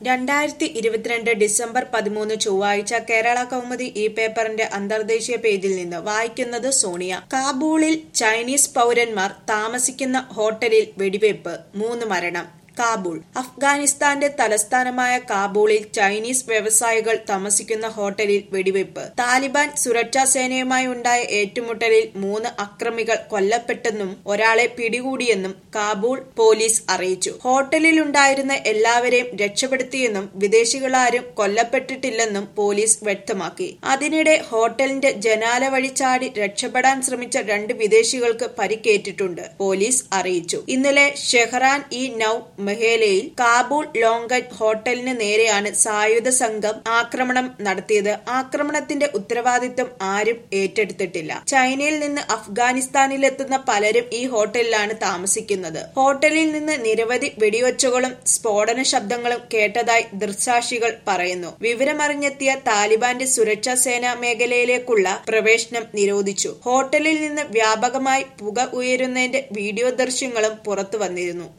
രണ്ടായിരത്തി ഇരുപത്തിരണ്ട് ഡിസംബർ പതിമൂന്ന് ചൊവ്വാഴ്ച കേരള കൗമുദി ഈ പേപ്പറിന്റെ അന്തർദേശീയ പേജിൽ നിന്ന് വായിക്കുന്നത് സോണിയ കാബൂളിൽ ചൈനീസ് പൗരന്മാർ താമസിക്കുന്ന ഹോട്ടലിൽ വെടിവയ്പ് മൂന്ന് മരണം കാബൂൾ അഫ്ഗാനിസ്ഥാന്റെ തലസ്ഥാനമായ കാബൂളിൽ ചൈനീസ് വ്യവസായികൾ താമസിക്കുന്ന ഹോട്ടലിൽ വെടിവയ്പ് താലിബാൻ സുരക്ഷാ സേനയുമായി ഉണ്ടായ ഏറ്റുമുട്ടലിൽ മൂന്ന് അക്രമികൾ കൊല്ലപ്പെട്ടെന്നും ഒരാളെ പിടികൂടിയെന്നും കാബൂൾ പോലീസ് അറിയിച്ചു ഹോട്ടലിലുണ്ടായിരുന്ന എല്ലാവരെയും രക്ഷപ്പെടുത്തിയെന്നും വിദേശികളാരും കൊല്ലപ്പെട്ടിട്ടില്ലെന്നും പോലീസ് വ്യക്തമാക്കി അതിനിടെ ഹോട്ടലിന്റെ ജനാല വഴി ചാടി രക്ഷപ്പെടാൻ ശ്രമിച്ച രണ്ട് വിദേശികൾക്ക് പരിക്കേറ്റിട്ടുണ്ട് പോലീസ് അറിയിച്ചു ഇന്നലെ ഷെഹ്റാൻ ഇ നൌ മെഹേലയിൽ കാബൂൾ ലോങ്കറ്റ് ഹോട്ടലിന് നേരെയാണ് സായുധ സംഘം ആക്രമണം നടത്തിയത് ആക്രമണത്തിന്റെ ഉത്തരവാദിത്വം ആരും ഏറ്റെടുത്തിട്ടില്ല ചൈനയിൽ നിന്ന് അഫ്ഗാനിസ്ഥാനിലെത്തുന്ന പലരും ഈ ഹോട്ടലിലാണ് താമസിക്കുന്നത് ഹോട്ടലിൽ നിന്ന് നിരവധി വെടിയൊച്ചകളും സ്ഫോടന ശബ്ദങ്ങളും കേട്ടതായി ദൃക്സാക്ഷികൾ പറയുന്നു വിവരമറിഞ്ഞെത്തിയ താലിബാന്റെ സുരക്ഷാ സേനാ മേഖലയിലേക്കുള്ള പ്രവേശനം നിരോധിച്ചു ഹോട്ടലിൽ നിന്ന് വ്യാപകമായി പുക ഉയരുന്നതിന്റെ വീഡിയോ ദൃശ്യങ്ങളും പുറത്തു വന്നിരുന്നു